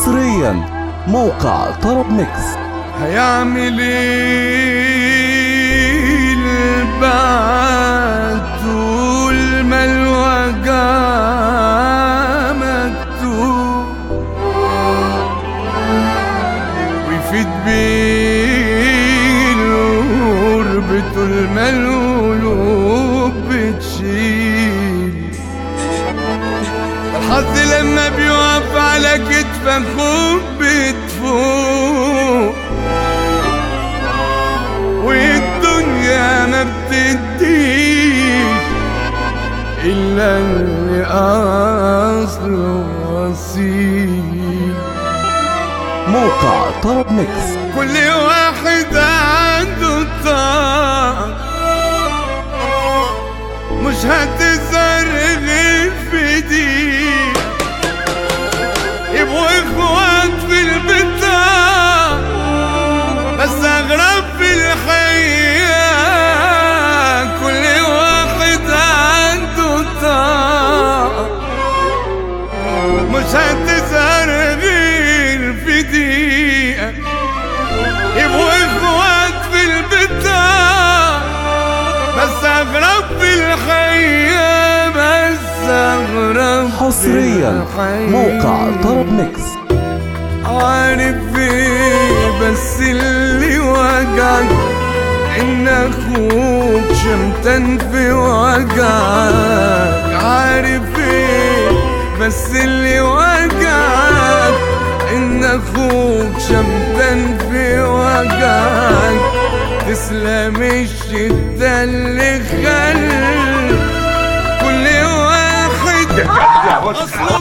حصريا موقع طرب ميكس هيعمل ايه البعد طول ما الوجع مكتوب ويفيد بيه القرب طول ما القلوب بتشيل الحظ لما بيقف على كتف اخوك بتفوق والدنيا ما بتديش الا اللي اصله اصيل موقع طرب ميكس كل واحد عنده طاقة مش هتظهر غير في دي يبقوا اخوات في البطاقة بس اغرب في الحياة كل واحد عنده طاقة مش هتظهر غير في دقيقة يبقوا اخوات في البطاقة بس اغرب في الحياة بس اغرب في حصريا الحياة. موقع طرب ميكس عارف ايه بس اللي وجعك ان اخوك شمتان في وجعك عارف ايه بس اللي وجعك ان اخوك شمتان في وجعك تسلم الشدة اللي خل كل واحد اصله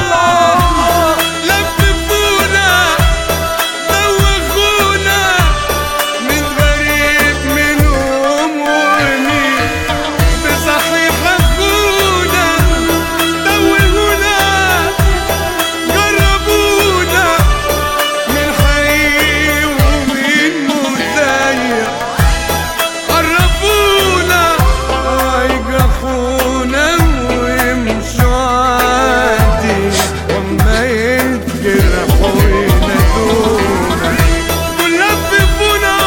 لففونا دوخونا من غريب منهم ومين بصحيح اخونا دوخونا جربونا من حي ومن مزيف قربونا يجرحونا ويمشوا عادي وما يتجرحوا ينادونا ولففونا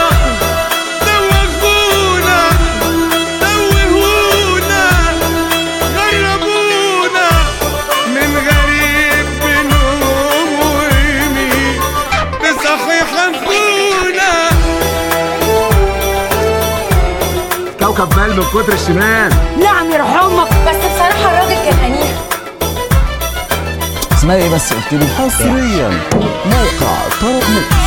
دوخونا دوهونا غربونا من غريب بينهم ويمين بصحيح اخونا كوكب مال من كتر الشمال نعم يرحم امك بس بصراحه الراجل كان انيق اسمها ايه بس قلت لي حصريا موقع طرب ميكس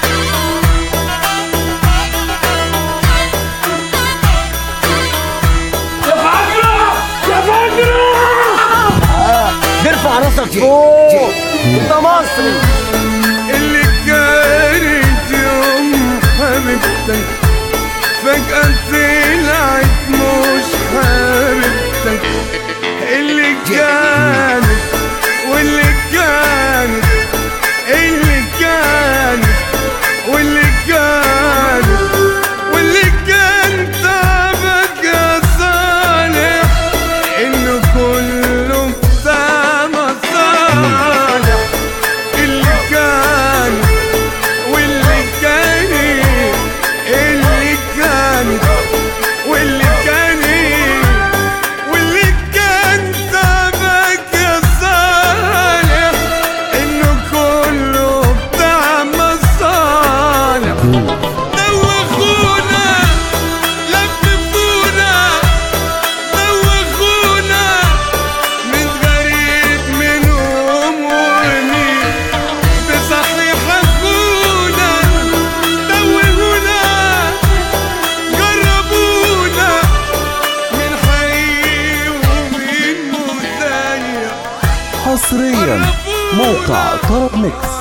ارفع راسك فوق انت مصري اللي كانت يوم حبيبتك فجأة طلعت مش حبيبتك اللي كانت واللي كانت اللي كانت واللي كانت واللي كان تعبك يا صالح انه كله بتاع مصالح اللي كان واللي كان اللي كان واللي كان واللي كان تعبك يا صالح انه كله بتاع مصالح دوخونا لففونا دوخونا من غريب منهم ومين بصحيح اخونا دوهونا جربونا من حي ومن مزيف حصريا موقع طرب ميكس